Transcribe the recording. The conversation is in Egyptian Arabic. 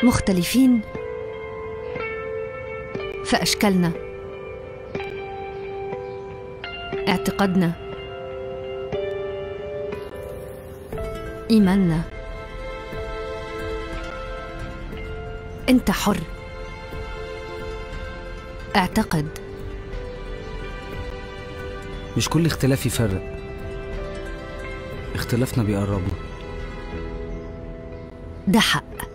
مختلفين في أشكالنا اعتقادنا إيماننا أنت حر اعتقد مش كل اختلاف يفرق اختلافنا بيقربنا ده حق